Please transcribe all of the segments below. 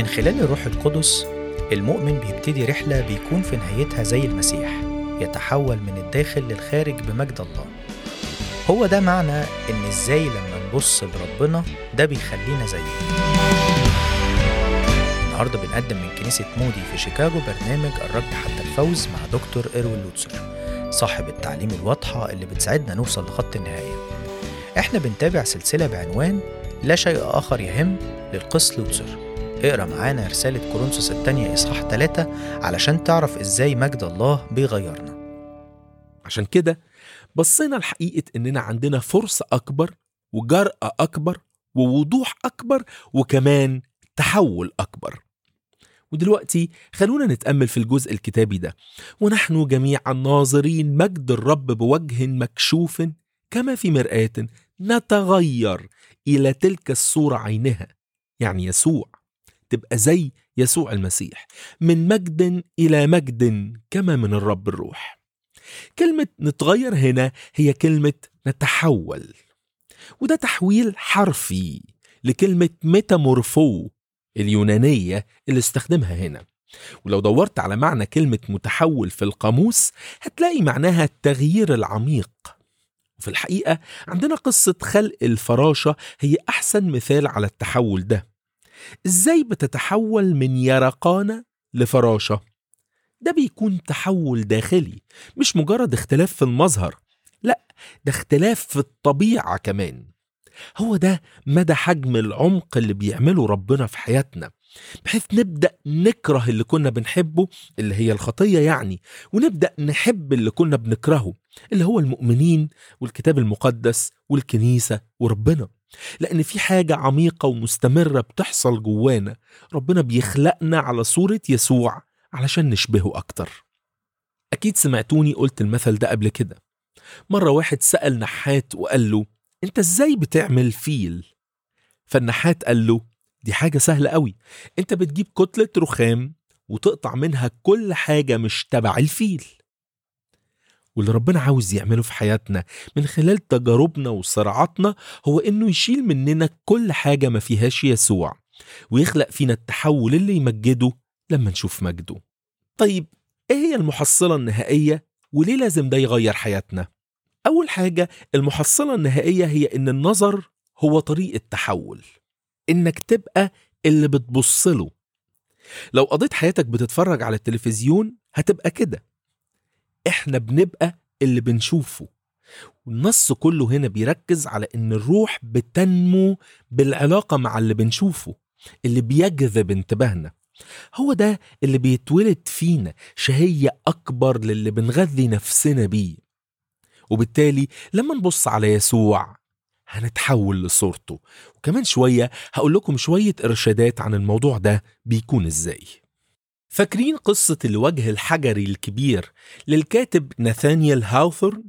من خلال الروح القدس المؤمن بيبتدي رحلة بيكون في نهايتها زي المسيح يتحول من الداخل للخارج بمجد الله هو ده معنى إن إزاي لما نبص لربنا ده بيخلينا زيه النهارده بنقدم من كنيسة مودي في شيكاغو برنامج الرب حتى الفوز مع دكتور إيروين لوتسر صاحب التعليم الواضحة اللي بتساعدنا نوصل لخط النهاية احنا بنتابع سلسلة بعنوان لا شيء آخر يهم للقس لوتسر اقرا معانا رسالة كورنثوس الثانية إصحاح 3 علشان تعرف إزاي مجد الله بيغيرنا عشان كده بصينا لحقيقة إننا عندنا فرصة أكبر وجرأة أكبر ووضوح أكبر وكمان تحول أكبر ودلوقتي خلونا نتأمل في الجزء الكتابي ده ونحن جميعا ناظرين مجد الرب بوجه مكشوف كما في مرآة نتغير إلى تلك الصورة عينها يعني يسوع تبقى زي يسوع المسيح من مجد إلى مجد كما من الرب الروح كلمة نتغير هنا هي كلمة نتحول وده تحويل حرفي لكلمة ميتامورفو اليونانية اللي استخدمها هنا ولو دورت على معنى كلمة متحول في القاموس هتلاقي معناها التغيير العميق وفي الحقيقة عندنا قصة خلق الفراشة هي أحسن مثال على التحول ده إزاي بتتحول من يرقانة لفراشة ده بيكون تحول داخلي مش مجرد اختلاف في المظهر لا ده اختلاف في الطبيعة كمان هو ده مدى حجم العمق اللي بيعمله ربنا في حياتنا بحيث نبدأ نكره اللي كنا بنحبه اللي هي الخطية يعني ونبدأ نحب اللي كنا بنكرهه اللي هو المؤمنين والكتاب المقدس والكنيسة وربنا لأن في حاجة عميقة ومستمرة بتحصل جوانا ربنا بيخلقنا على صورة يسوع علشان نشبهه أكتر أكيد سمعتوني قلت المثل ده قبل كده مرة واحد سأل نحات وقال له أنت إزاي بتعمل فيل؟ فالنحات قال له دي حاجة سهلة قوي أنت بتجيب كتلة رخام وتقطع منها كل حاجة مش تبع الفيل واللي ربنا عاوز يعمله في حياتنا من خلال تجاربنا وصراعاتنا هو انه يشيل مننا كل حاجه ما فيهاش يسوع ويخلق فينا التحول اللي يمجده لما نشوف مجده. طيب ايه هي المحصله النهائيه وليه لازم ده يغير حياتنا؟ اول حاجه المحصله النهائيه هي ان النظر هو طريق التحول. انك تبقى اللي بتبص له. لو قضيت حياتك بتتفرج على التلفزيون هتبقى كده. احنا بنبقى اللي بنشوفه والنص كله هنا بيركز على ان الروح بتنمو بالعلاقة مع اللي بنشوفه اللي بيجذب انتباهنا هو ده اللي بيتولد فينا شهية أكبر للي بنغذي نفسنا بيه وبالتالي لما نبص على يسوع هنتحول لصورته وكمان شوية هقول لكم شوية إرشادات عن الموضوع ده بيكون إزاي فاكرين قصة الوجه الحجري الكبير للكاتب ناثانيال هاوثورن؟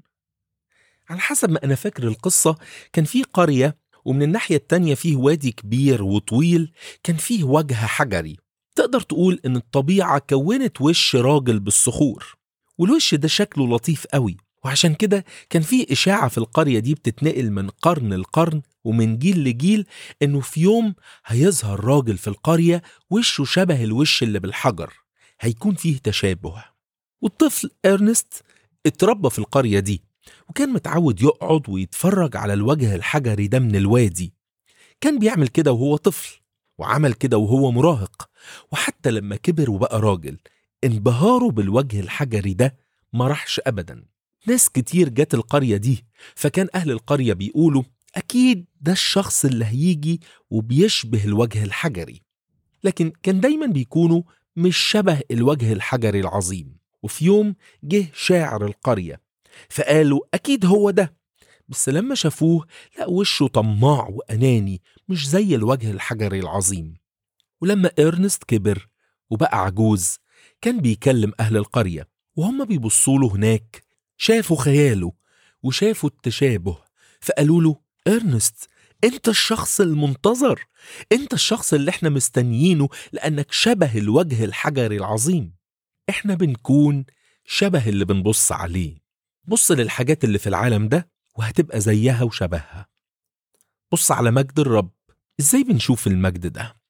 على حسب ما أنا فاكر القصة كان في قرية ومن الناحية التانية فيه وادي كبير وطويل كان فيه وجه حجري تقدر تقول إن الطبيعة كونت وش راجل بالصخور والوش ده شكله لطيف قوي وعشان كده كان فيه إشاعة في القرية دي بتتنقل من قرن لقرن ومن جيل لجيل إنه في يوم هيظهر راجل في القرية وشه شبه الوش اللي بالحجر هيكون فيه تشابه والطفل إرنست اتربى في القرية دي وكان متعود يقعد ويتفرج على الوجه الحجري ده من الوادي كان بيعمل كده وهو طفل وعمل كده وهو مراهق وحتى لما كبر وبقى راجل انبهاره بالوجه الحجري ده ما راحش أبدا ناس كتير جت القرية دي فكان أهل القرية بيقولوا أكيد ده الشخص اللي هيجي وبيشبه الوجه الحجري لكن كان دايما بيكونوا مش شبه الوجه الحجري العظيم وفي يوم جه شاعر القرية فقالوا أكيد هو ده بس لما شافوه لقوا وشه طماع وأناني مش زي الوجه الحجري العظيم ولما إرنست كبر وبقى عجوز كان بيكلم أهل القرية وهم بيبصوا له هناك شافوا خياله وشافوا التشابه فقالوا له إرنست انت الشخص المنتظر انت الشخص اللي احنا مستنيينه لانك شبه الوجه الحجري العظيم احنا بنكون شبه اللي بنبص عليه بص للحاجات اللي في العالم ده وهتبقى زيها وشبهها بص على مجد الرب ازاي بنشوف المجد ده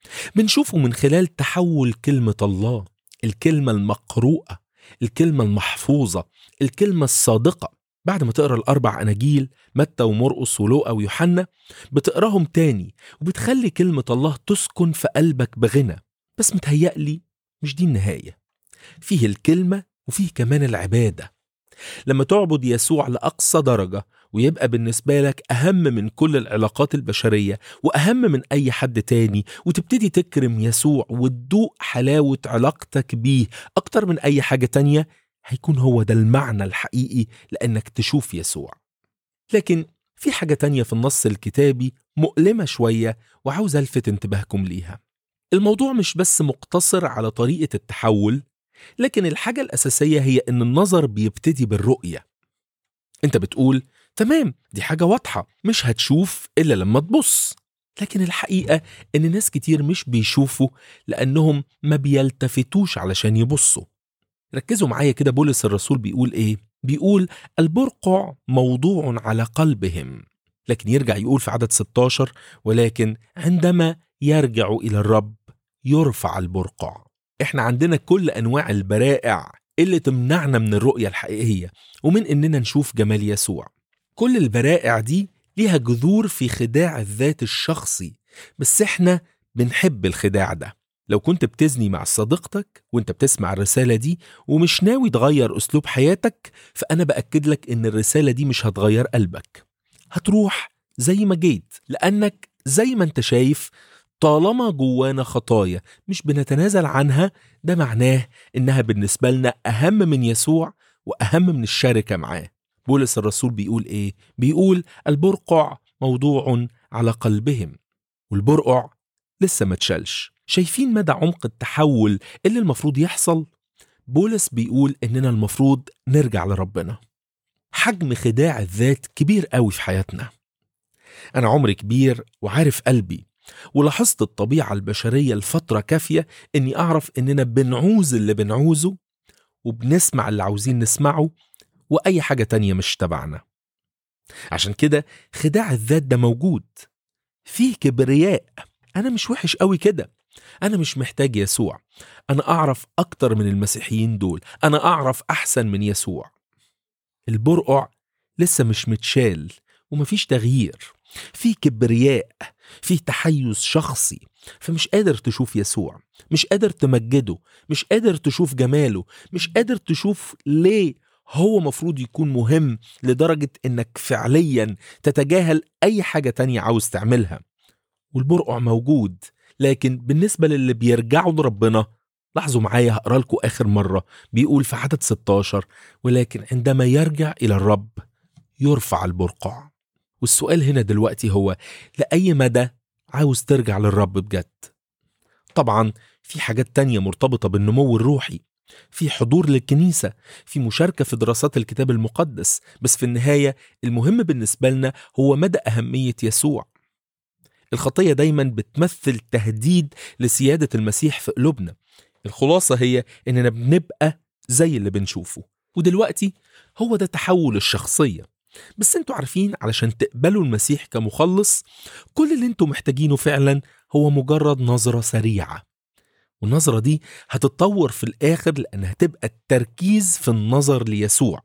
بنشوفه من خلال تحول كلمة الله الكلمة المقروءة الكلمة المحفوظة الكلمة الصادقة بعد ما تقرا الأربع أناجيل متى ومرقس ولوقا ويوحنا بتقراهم تاني وبتخلي كلمة الله تسكن في قلبك بغنى بس متهيألي مش دي النهاية فيه الكلمة وفيه كمان العبادة لما تعبد يسوع لأقصى درجة ويبقى بالنسبة لك أهم من كل العلاقات البشرية وأهم من أي حد تاني وتبتدي تكرم يسوع وتدوق حلاوة علاقتك بيه أكتر من أي حاجة تانية هيكون هو ده المعنى الحقيقي لأنك تشوف يسوع لكن في حاجة تانية في النص الكتابي مؤلمة شوية وعاوز ألفت انتباهكم ليها الموضوع مش بس مقتصر على طريقة التحول لكن الحاجة الأساسية هي إن النظر بيبتدي بالرؤية أنت بتقول تمام دي حاجة واضحة مش هتشوف إلا لما تبص لكن الحقيقة إن ناس كتير مش بيشوفوا لأنهم ما بيلتفتوش علشان يبصوا ركزوا معايا كده بولس الرسول بيقول إيه بيقول البرقع موضوع على قلبهم لكن يرجع يقول في عدد 16 ولكن عندما يرجع إلى الرب يرفع البرقع احنا عندنا كل انواع البرائع اللي تمنعنا من الرؤيه الحقيقيه ومن اننا نشوف جمال يسوع كل البرائع دي ليها جذور في خداع الذات الشخصي بس احنا بنحب الخداع ده لو كنت بتزني مع صديقتك وانت بتسمع الرسالة دي ومش ناوي تغير أسلوب حياتك فأنا بأكد لك إن الرسالة دي مش هتغير قلبك هتروح زي ما جيت لأنك زي ما انت شايف طالما جوانا خطايا مش بنتنازل عنها ده معناه انها بالنسبه لنا اهم من يسوع واهم من الشركه معاه بولس الرسول بيقول ايه بيقول البرقع موضوع على قلبهم والبرقع لسه ما اتشالش شايفين مدى عمق التحول اللي المفروض يحصل بولس بيقول اننا المفروض نرجع لربنا حجم خداع الذات كبير قوي في حياتنا انا عمري كبير وعارف قلبي ولاحظت الطبيعة البشرية لفترة كافية إني أعرف إننا بنعوز اللي بنعوزه وبنسمع اللي عاوزين نسمعه وأي حاجة تانية مش تبعنا عشان كده خداع الذات ده موجود فيه كبرياء أنا مش وحش قوي كده أنا مش محتاج يسوع أنا أعرف أكتر من المسيحيين دول أنا أعرف أحسن من يسوع البرقع لسه مش متشال ومفيش تغيير في كبرياء في تحيز شخصي فمش قادر تشوف يسوع مش قادر تمجده مش قادر تشوف جماله مش قادر تشوف ليه هو مفروض يكون مهم لدرجة انك فعليا تتجاهل اي حاجة تانية عاوز تعملها والبرقع موجود لكن بالنسبة للي بيرجعوا لربنا لاحظوا معايا هقرا لكم اخر مرة بيقول في عدد 16 ولكن عندما يرجع الى الرب يرفع البرقع والسؤال هنا دلوقتي هو لأي مدى عاوز ترجع للرب بجد طبعا في حاجات تانية مرتبطة بالنمو الروحي في حضور للكنيسة في مشاركة في دراسات الكتاب المقدس بس في النهاية المهم بالنسبة لنا هو مدى أهمية يسوع الخطية دايما بتمثل تهديد لسيادة المسيح في قلوبنا الخلاصة هي إننا بنبقى زي اللي بنشوفه ودلوقتي هو ده تحول الشخصية بس انتوا عارفين علشان تقبلوا المسيح كمخلص كل اللي انتوا محتاجينه فعلا هو مجرد نظرة سريعة والنظرة دي هتتطور في الآخر لأنها تبقى التركيز في النظر ليسوع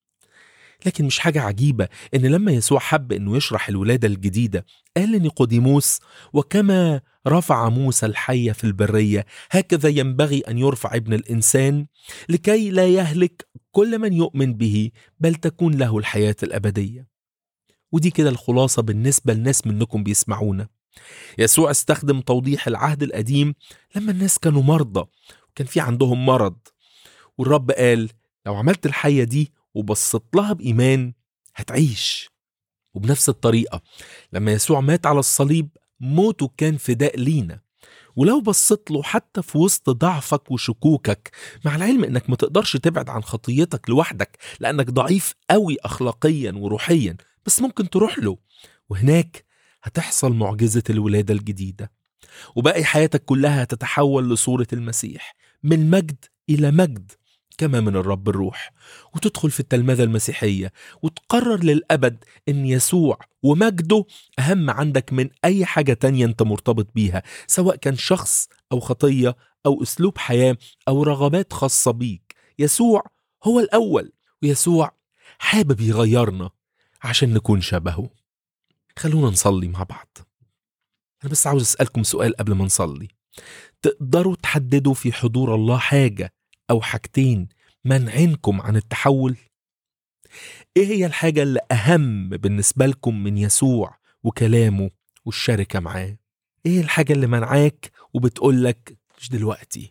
لكن مش حاجة عجيبة إن لما يسوع حب إنه يشرح الولادة الجديدة قال لنيقوديموس وكما رفع موسى الحية في البرية هكذا ينبغي أن يرفع ابن الإنسان لكي لا يهلك كل من يؤمن به بل تكون له الحياة الأبدية ودي كده الخلاصة بالنسبة لناس منكم بيسمعونا يسوع استخدم توضيح العهد القديم لما الناس كانوا مرضى وكان في عندهم مرض والرب قال لو عملت الحية دي وبصت لها بإيمان هتعيش وبنفس الطريقة لما يسوع مات على الصليب موته كان فداء لينا ولو بصيت له حتى في وسط ضعفك وشكوكك مع العلم انك ما تقدرش تبعد عن خطيتك لوحدك لانك ضعيف قوي اخلاقيا وروحيا بس ممكن تروح له وهناك هتحصل معجزة الولادة الجديدة وباقي حياتك كلها هتتحول لصورة المسيح من مجد إلى مجد كما من الرب الروح وتدخل في التلمذة المسيحية وتقرر للأبد إن يسوع ومجده أهم عندك من أي حاجة تانية أنت مرتبط بيها سواء كان شخص أو خطية أو أسلوب حياة أو رغبات خاصة بيك يسوع هو الأول ويسوع حابب يغيرنا عشان نكون شبهه خلونا نصلي مع بعض أنا بس عاوز أسألكم سؤال قبل ما نصلي تقدروا تحددوا في حضور الله حاجة أو حاجتين منعنكم عن التحول؟ إيه هي الحاجة اللي أهم بالنسبة لكم من يسوع وكلامه والشركة معاه؟ إيه الحاجة اللي منعاك وبتقولك مش دلوقتي؟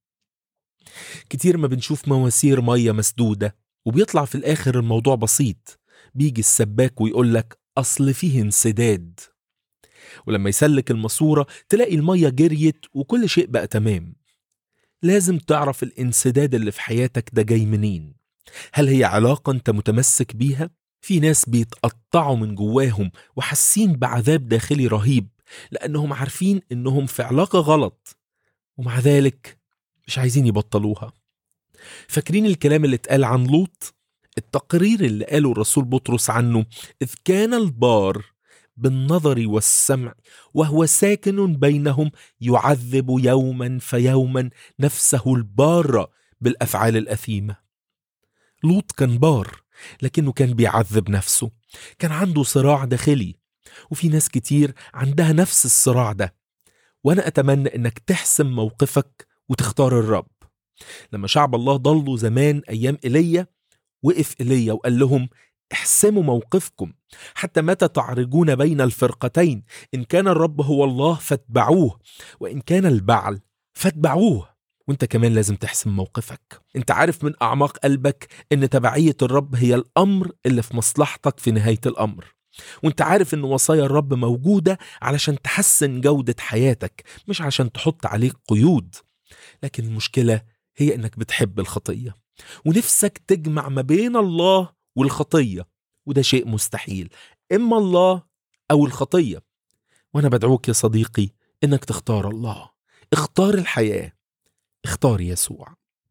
كتير ما بنشوف مواسير مية مسدودة وبيطلع في الآخر الموضوع بسيط بيجي السباك ويقولك أصل فيه انسداد ولما يسلك الماسورة تلاقي المية جريت وكل شيء بقى تمام لازم تعرف الانسداد اللي في حياتك ده جاي منين هل هي علاقة انت متمسك بيها؟ في ناس بيتقطعوا من جواهم وحاسين بعذاب داخلي رهيب لأنهم عارفين إنهم في علاقة غلط ومع ذلك مش عايزين يبطلوها فاكرين الكلام اللي اتقال عن لوط؟ التقرير اللي قاله الرسول بطرس عنه إذ كان البار بالنظر والسمع وهو ساكن بينهم يعذب يوما فيوما نفسه البارة بالافعال الاثيمه. لوط كان بار لكنه كان بيعذب نفسه، كان عنده صراع داخلي، وفي ناس كتير عندها نفس الصراع ده. وانا اتمنى انك تحسم موقفك وتختار الرب. لما شعب الله ضلوا زمان ايام ايليا وقف ايليا وقال لهم احسموا موقفكم حتى متى تعرجون بين الفرقتين ان كان الرب هو الله فاتبعوه وان كان البعل فاتبعوه وانت كمان لازم تحسم موقفك انت عارف من اعماق قلبك ان تبعيه الرب هي الامر اللي في مصلحتك في نهايه الامر وانت عارف ان وصايا الرب موجوده علشان تحسن جوده حياتك مش عشان تحط عليك قيود لكن المشكله هي انك بتحب الخطيه ونفسك تجمع ما بين الله والخطيه وده شيء مستحيل اما الله او الخطيه وانا بدعوك يا صديقي انك تختار الله اختار الحياه اختار يسوع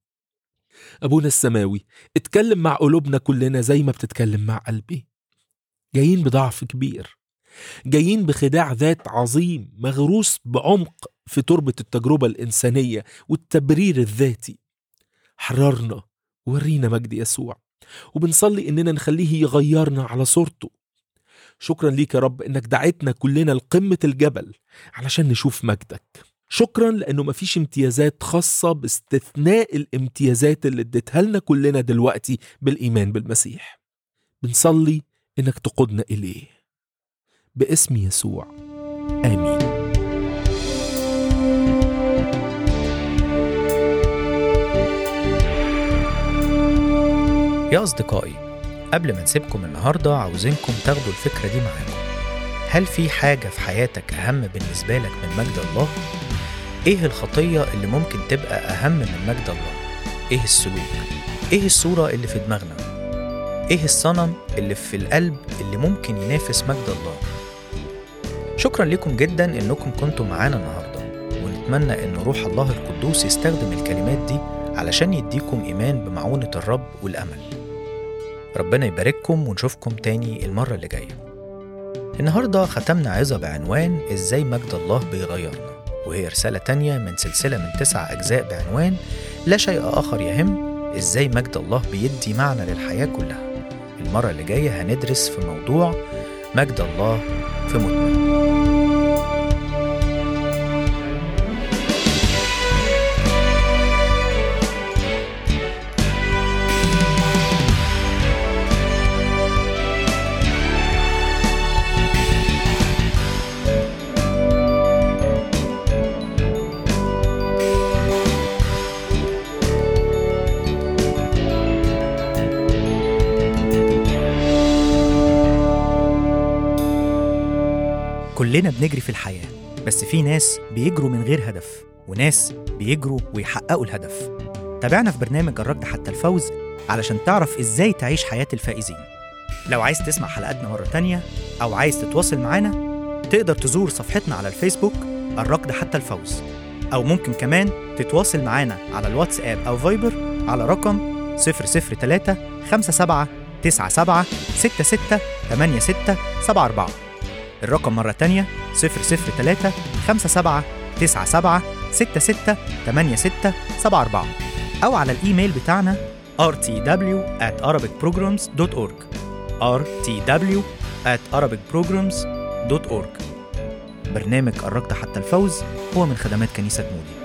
ابونا السماوي اتكلم مع قلوبنا كلنا زي ما بتتكلم مع قلبي جايين بضعف كبير جايين بخداع ذات عظيم مغروس بعمق في تربه التجربه الانسانيه والتبرير الذاتي حررنا ورينا مجد يسوع وبنصلي اننا نخليه يغيرنا على صورته شكرا ليك يا رب انك دعيتنا كلنا لقمة الجبل علشان نشوف مجدك شكرا لانه مفيش امتيازات خاصة باستثناء الامتيازات اللي اديتها لنا كلنا دلوقتي بالايمان بالمسيح بنصلي انك تقودنا اليه باسم يسوع امين يا أصدقائي قبل ما نسيبكم النهاردة عاوزينكم تاخدوا الفكرة دي معاكم هل في حاجة في حياتك أهم بالنسبة لك من مجد الله؟ إيه الخطية اللي ممكن تبقى أهم من مجد الله؟ إيه السلوك؟ إيه الصورة اللي في دماغنا؟ إيه الصنم اللي في القلب اللي ممكن ينافس مجد الله؟ شكرا لكم جدا إنكم كنتم معانا النهاردة ونتمنى إن روح الله القدوس يستخدم الكلمات دي علشان يديكم إيمان بمعونة الرب والأمل ربنا يبارككم ونشوفكم تاني المرة اللي جاية النهاردة ختمنا عظة بعنوان إزاي مجد الله بيغيرنا وهي رسالة تانية من سلسلة من تسع أجزاء بعنوان لا شيء آخر يهم إزاي مجد الله بيدي معنى للحياة كلها المرة اللي جاية هندرس في موضوع مجد الله في موتنا كلنا بنجري في الحياة بس في ناس بيجروا من غير هدف وناس بيجروا ويحققوا الهدف تابعنا في برنامج الركض حتى الفوز علشان تعرف ازاي تعيش حياة الفائزين لو عايز تسمع حلقاتنا مرة تانية أو عايز تتواصل معانا تقدر تزور صفحتنا على الفيسبوك الركض حتى الفوز أو ممكن كمان تتواصل معانا على الواتساب أو فايبر على رقم 003 57 97 66 86 74 الرقم مرة تانية 003 57 97 66 86 74 أو على الإيميل بتاعنا rtw at arabicprograms.org rtw at arabicprograms.org برنامج قربت حتى الفوز هو من خدمات كنيسة مودي